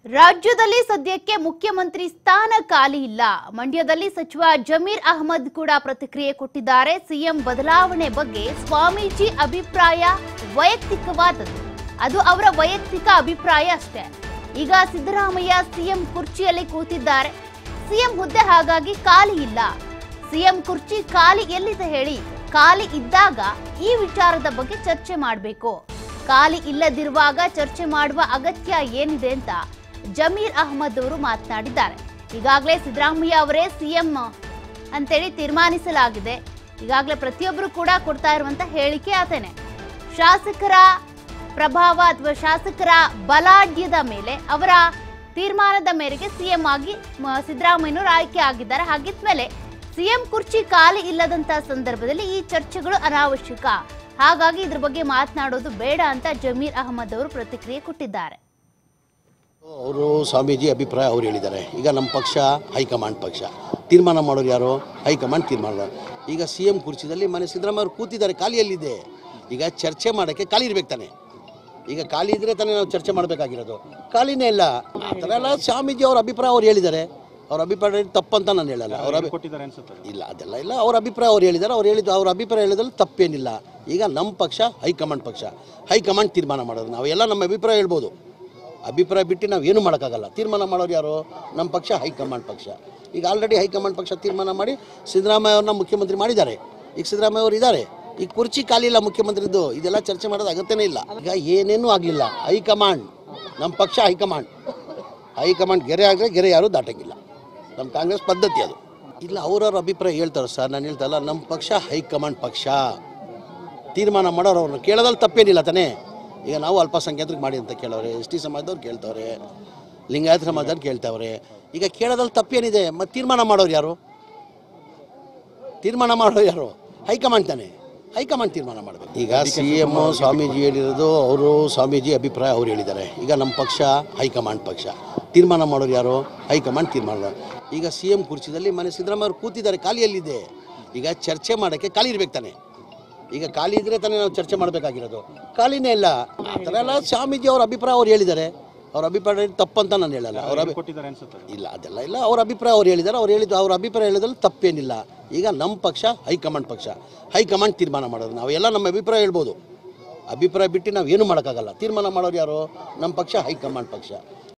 ರಾಜ್ಯದಲ್ಲಿ ಸದ್ಯಕ್ಕೆ ಮುಖ್ಯಮಂತ್ರಿ ಸ್ಥಾನ ಖಾಲಿ ಇಲ್ಲ ಮಂಡ್ಯದಲ್ಲಿ ಸಚಿವ ಜಮೀರ್ ಅಹಮದ್ ಕೂಡ ಪ್ರತಿಕ್ರಿಯೆ ಕೊಟ್ಟಿದ್ದಾರೆ ಸಿಎಂ ಬದಲಾವಣೆ ಬಗ್ಗೆ ಸ್ವಾಮೀಜಿ ಅಭಿಪ್ರಾಯ ವೈಯಕ್ತಿಕವಾದದ್ದು ಅದು ಅವರ ವೈಯಕ್ತಿಕ ಅಭಿಪ್ರಾಯ ಅಷ್ಟೇ ಈಗ ಸಿದ್ದರಾಮಯ್ಯ ಸಿಎಂ ಕುರ್ಚಿಯಲ್ಲಿ ಕೂತಿದ್ದಾರೆ ಸಿಎಂ ಹುದ್ದೆ ಹಾಗಾಗಿ ಖಾಲಿ ಇಲ್ಲ ಸಿಎಂ ಕುರ್ಚಿ ಖಾಲಿ ಎಲ್ಲಿದೆ ಹೇಳಿ ಖಾಲಿ ಇದ್ದಾಗ ಈ ವಿಚಾರದ ಬಗ್ಗೆ ಚರ್ಚೆ ಮಾಡಬೇಕು ಖಾಲಿ ಇಲ್ಲದಿರುವಾಗ ಚರ್ಚೆ ಮಾಡುವ ಅಗತ್ಯ ಏನಿದೆ ಅಂತ ಜಮೀರ್ ಅಹಮದ್ ಅವರು ಮಾತನಾಡಿದ್ದಾರೆ ಈಗಾಗಲೇ ಸಿದ್ದರಾಮಯ್ಯ ಅವರೇ ಸಿಎಂ ಅಂತೇಳಿ ತೀರ್ಮಾನಿಸಲಾಗಿದೆ ಈಗಾಗಲೇ ಪ್ರತಿಯೊಬ್ಬರು ಕೂಡ ಕೊಡ್ತಾ ಇರುವಂತ ಹೇಳಿಕೆ ಆತನೇ ಶಾಸಕರ ಪ್ರಭಾವ ಅಥವಾ ಶಾಸಕರ ಬಲಾಢ್ಯದ ಮೇಲೆ ಅವರ ತೀರ್ಮಾನದ ಮೇರೆಗೆ ಸಿಎಂ ಆಗಿ ಮ, ಸಿದ್ದರಾಮಯ್ಯನವರು ಆಯ್ಕೆ ಆಗಿದ್ದಾರೆ ಹಾಗಿದ್ಮೇಲೆ ಸಿಎಂ ಕುರ್ಚಿ ಖಾಲಿ ಇಲ್ಲದಂತ ಸಂದರ್ಭದಲ್ಲಿ ಈ ಚರ್ಚೆಗಳು ಅನಾವಶ್ಯಕ ಹಾಗಾಗಿ ಇದ್ರ ಬಗ್ಗೆ ಮಾತನಾಡೋದು ಬೇಡ ಅಂತ ಜಮೀರ್ ಅಹಮದ್ ಅವರು ಪ್ರತಿಕ್ರಿಯೆ ಕೊಟ್ಟಿದ್ದಾರೆ ಅವರು ಸ್ವಾಮೀಜಿ ಅಭಿಪ್ರಾಯ ಅವ್ರು ಹೇಳಿದ್ದಾರೆ ಈಗ ನಮ್ಮ ಪಕ್ಷ ಹೈಕಮಾಂಡ್ ಪಕ್ಷ ತೀರ್ಮಾನ ಮಾಡೋರು ಯಾರು ಹೈಕಮಾಂಡ್ ತೀರ್ಮಾನ ಈಗ ಸಿ ಎಂ ಕುರ್ಚಿದಲ್ಲಿ ಮನೆ ಸಿದ್ದರಾಮಯ್ಯ ಅವರು ಕೂತಿದ್ದಾರೆ ಖಾಲಿಯಲ್ಲಿದೆ ಈಗ ಚರ್ಚೆ ಮಾಡೋಕ್ಕೆ ಖಾಲಿ ಇರ್ಬೇಕು ತಾನೆ ಈಗ ಖಾಲಿ ಇದ್ರೆ ತಾನೇ ನಾವು ಚರ್ಚೆ ಮಾಡಬೇಕಾಗಿರೋದು ಖಾಲಿನೇ ಇಲ್ಲ ಆ ಥರ ಎಲ್ಲ ಸ್ವಾಮೀಜಿ ಅವ್ರ ಅಭಿಪ್ರಾಯ ಅವ್ರು ಹೇಳಿದ್ದಾರೆ ಅವ್ರ ಅಭಿಪ್ರಾಯ ತಪ್ಪಂತ ನಾನು ಹೇಳಲ್ಲ ಅವ್ರ ಅಭಿ ಕೊಟ್ಟಿದ್ದಾರೆ ಅನ್ಸುತ್ತೆ ಇಲ್ಲ ಅದೆಲ್ಲ ಇಲ್ಲ ಅವ್ರ ಅಭಿಪ್ರಾಯ ಅವ್ರು ಹೇಳಿದ್ದಾರೆ ಅವ್ರು ಹೇಳಿದ್ದು ಅವ್ರ ಅಭಿಪ್ರಾಯ ಹೇಳಿದ್ರಲ್ಲಿ ತಪ್ಪೇನಿಲ್ಲ ಈಗ ನಮ್ಮ ಪಕ್ಷ ಹೈಕಮಾಂಡ್ ಪಕ್ಷ ಹೈಕಮಾಂಡ್ ತೀರ್ಮಾನ ಮಾಡೋದು ನಾವು ಎಲ್ಲ ನಮ್ಮ ಅಭಿಪ್ರಾಯ ಹೇಳ್ಬೋದು ಅಭಿಪ್ರಾಯ ಬಿಟ್ಟು ನಾವು ಏನು ಮಾಡೋಕ್ಕಾಗಲ್ಲ ತೀರ್ಮಾನ ಮಾಡೋರು ಯಾರು ನಮ್ಮ ಪಕ್ಷ ಹೈಕಮಾಂಡ್ ಪಕ್ಷ ಈಗ ಆಲ್ರೆಡಿ ಹೈಕಮಾಂಡ್ ಪಕ್ಷ ತೀರ್ಮಾನ ಮಾಡಿ ಸಿದ್ದರಾಮಯ್ಯ ಅವ್ರನ್ನ ಮುಖ್ಯಮಂತ್ರಿ ಮಾಡಿದ್ದಾರೆ ಈಗ ಸಿದ್ದರಾಮಯ್ಯ ಅವರು ಇದ್ದಾರೆ ಈಗ ಕುರ್ಚಿ ಖಾಲಿ ಇಲ್ಲ ಮುಖ್ಯಮಂತ್ರಿದ್ದು ಇದೆಲ್ಲ ಚರ್ಚೆ ಮಾಡೋದು ಅಗತ್ಯನೇ ಇಲ್ಲ ಈಗ ಏನೇನೂ ಆಗಲಿಲ್ಲ ಹೈಕಮಾಂಡ್ ನಮ್ಮ ಪಕ್ಷ ಹೈಕಮಾಂಡ್ ಹೈಕಮಾಂಡ್ ಗೆರೆ ಆದರೆ ಗೆರೆ ಯಾರೂ ದಾಟಂಗಿಲ್ಲ ನಮ್ಮ ಕಾಂಗ್ರೆಸ್ ಪದ್ಧತಿ ಅದು ಇಲ್ಲ ಅವ್ರವ್ರ ಅಭಿಪ್ರಾಯ ಹೇಳ್ತಾರೆ ಸರ್ ನಾನು ಹೇಳ್ತಲ್ಲ ನಮ್ಮ ಪಕ್ಷ ಹೈಕಮಾಂಡ್ ಪಕ್ಷ ತೀರ್ಮಾನ ಮಾಡೋರು ಅವ್ರನ್ನ ಕೇಳೋದ್ರಲ್ಲಿ ತಪ್ಪೇನಿಲ್ಲ ತಾನೇ ಈಗ ನಾವು ಅಲ್ಪಸಂಖ್ಯಾತರಿಗೆ ಮಾಡಿ ಅಂತ ಕೇಳೋರೆ ಎಸ್ ಟಿ ಸಮಾಜದವ್ರು ಕೇಳ್ತವ್ರೆ ಲಿಂಗಾಯತ ಸಮಾಜದವ್ರು ಕೇಳ್ತಾವ್ರೆ ಈಗ ಕೇಳೋದ್ರಲ್ಲಿ ತಪ್ಪೇನಿದೆ ಮತ್ತು ತೀರ್ಮಾನ ಮಾಡೋರು ಯಾರು ತೀರ್ಮಾನ ಮಾಡೋರು ಯಾರು ಹೈಕಮಾಂಡ್ ತಾನೆ ಹೈಕಮಾಂಡ್ ತೀರ್ಮಾನ ಮಾಡಬೇಕು ಈಗ ಸಿ ಎಮ್ ಸ್ವಾಮೀಜಿ ಹೇಳಿರೋದು ಅವರು ಸ್ವಾಮೀಜಿ ಅಭಿಪ್ರಾಯ ಅವ್ರು ಹೇಳಿದ್ದಾರೆ ಈಗ ನಮ್ಮ ಪಕ್ಷ ಹೈಕಮಾಂಡ್ ಪಕ್ಷ ತೀರ್ಮಾನ ಮಾಡೋರು ಯಾರು ಹೈಕಮಾಂಡ್ ತೀರ್ಮಾನ ಈಗ ಸಿ ಎಮ್ ಕುರ್ಚಿದಲ್ಲಿ ಮನೆ ಸಿದ್ದರಾಮಯ್ಯ ಅವರು ಕೂತಿದ್ದಾರೆ ಖಾಲಿಯಲ್ಲಿದೆ ಈಗ ಚರ್ಚೆ ಮಾಡೋಕ್ಕೆ ಖಾಲಿ ಇರ್ಬೇಕು ತಾನೆ ಈಗ ಖಾಲಿ ಇದ್ರೆ ತಾನೇ ನಾವು ಚರ್ಚೆ ಮಾಡಬೇಕಾಗಿರೋದು ಖಾಲಿನೇ ಇಲ್ಲ ಆ ಥರ ಎಲ್ಲ ಸ್ವಾಮೀಜಿ ಅವ್ರ ಅಭಿಪ್ರಾಯ ಅವ್ರು ಹೇಳಿದ್ದಾರೆ ಅವ್ರ ಅಭಿಪ್ರಾಯ ತಪ್ಪಂತ ನಾನು ಹೇಳಲ್ಲ ಅವ್ರ ಅಭಿ ಕೊಟ್ಟಿದ್ದಾರೆ ಅನ್ಸುತ್ತೆ ಇಲ್ಲ ಅದೆಲ್ಲ ಇಲ್ಲ ಅವ್ರ ಅಭಿಪ್ರಾಯ ಅವ್ರು ಹೇಳಿದ್ದಾರೆ ಅವ್ರು ಹೇಳಿದ್ದು ಅವ್ರ ಅಭಿಪ್ರಾಯ ಹೇಳಿದ್ರಲ್ಲಿ ತಪ್ಪೇನಿಲ್ಲ ಈಗ ನಮ್ಮ ಪಕ್ಷ ಹೈಕಮಾಂಡ್ ಪಕ್ಷ ಹೈಕಮಾಂಡ್ ತೀರ್ಮಾನ ಮಾಡೋದು ನಾವು ಎಲ್ಲ ನಮ್ಮ ಅಭಿಪ್ರಾಯ ಹೇಳ್ಬೋದು ಅಭಿಪ್ರಾಯ ಬಿಟ್ಟು ನಾವು ಏನು ಮಾಡೋಕ್ಕಾಗಲ್ಲ ತೀರ್ಮಾನ ಮಾಡೋರು ಯಾರು ನಮ್ಮ ಪಕ್ಷ ಹೈಕಮಾಂಡ್ ಪಕ್ಷ